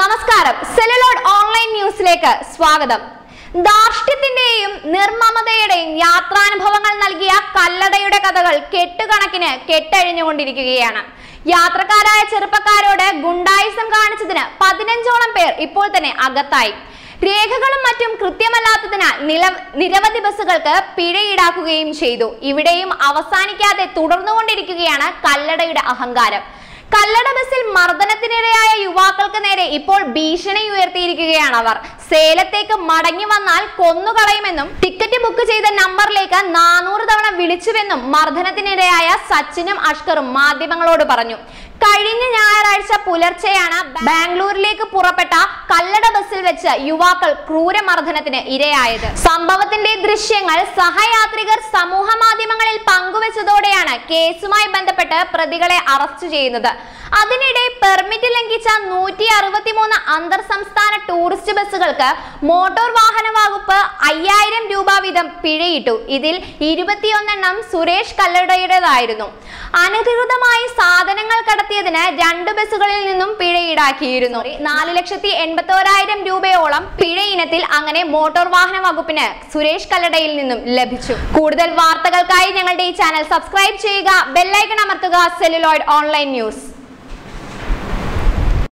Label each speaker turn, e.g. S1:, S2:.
S1: നമസ്കാരം സെലുലോഡ് ഓൺലൈൻ ന്യൂസിലേക്ക് സ്വാഗതം ധാർഷ്ട്യത്തിന്റെയും നിർമ്മമതയുടെയും യാത്രാനുഭവങ്ങൾ നൽകിയ കല്ലടയുടെ കഥകൾ കെട്ടുകണക്കിന് കെട്ടഴിഞ്ഞുകൊണ്ടിരിക്കുകയാണ് യാത്രക്കാരായ ചെറുപ്പക്കാരോട് ഗുണ്ടായിസം കാണിച്ചതിന് പതിനഞ്ചോളം പേർ ഇപ്പോൾ തന്നെ അകത്തായി രേഖകളും മറ്റും കൃത്യമല്ലാത്തതിനാൽ നില നിരവധി ബസ്സുകൾക്ക് പിഴ ഈടാക്കുകയും ചെയ്തു ഇവിടെയും അവസാനിക്കാതെ തുടർന്നുകൊണ്ടിരിക്കുകയാണ് കല്ലടയുടെ അഹങ്കാരം കല്ലട ബസ്സിൽ മർദ്ദനത്തിനിരയായ യുവാക്കൾക്ക് നേരെ ഇപ്പോൾ ഭീഷണി ഉയർത്തിയിരിക്കുകയാണ് അവർ സേലത്തേക്ക് മടങ്ങി വന്നാൽ കൊന്നുകളയുമെന്നും ടിക്കറ്റ് ബുക്ക് ചെയ്ത നമ്പറിലേക്ക് നാനൂറ് തവണ വിളിച്ചുവെന്നും മർദ്ദനത്തിനിരയായ സച്ചിനും അഷ്കറും മാധ്യമങ്ങളോട് പറഞ്ഞു കഴിഞ്ഞ ഞായറാഴ്ച പുലർച്ചെയാണ് ബാംഗ്ലൂരിലേക്ക് പുറപ്പെട്ട കല്ലട ബസ്സിൽ വെച്ച് യുവാക്കൾ ക്രൂരമർദ്ദനത്തിന് ഇരയായത് സംഭവത്തിന്റെ ദൃശ്യങ്ങൾ സഹയാത്രികർ സമൂഹ മാധ്യമങ്ങളിൽ പങ്കുവച്ചതോടെയാണ് കേസുമായി ബന്ധപ്പെട്ട് പ്രതികളെ അറസ്റ്റ് ചെയ്യുന്നത് അതിനിടെ പെർമിറ്റ് ലംഘിച്ച നൂറ്റി അറുപത്തിമൂന്ന് അന്തർ സംസ്ഥാന ടൂറിസ്റ്റ് ബസ്സുകൾക്ക് മോട്ടോർ വാഹന വകുപ്പ് അയ്യായിരം രൂപ വീതം പിഴയിട്ടു ഇതിൽ ഇരുപത്തിയൊന്നെണ്ണം സുരേഷ് കല്ലടയുടേതായിരുന്നു അനധികൃതമായി സാധനങ്ങൾ കടത്തിയതിന് രണ്ട് ബസ്സുകളിൽ നിന്നും പിഴ ഈടാക്കിയിരുന്നു നാല് ലക്ഷത്തി എൺപത്തോരായിരം രൂപയോളം പിഴ ഇനത്തിൽ അങ്ങനെ മോട്ടോർ വാഹന വകുപ്പിന് സുരേഷ് കല്ലടയിൽ നിന്നും ലഭിച്ചു കൂടുതൽ വാർത്തകൾക്കായി ഞങ്ങളുടെ ഈ ചാനൽ സബ്സ്ക്രൈബ് ചെയ്യുക ബെല്ലൈക്കൺ അമർത്തുക സെല്ലുലോയിഡ് ഓൺലൈൻ ന്യൂസ്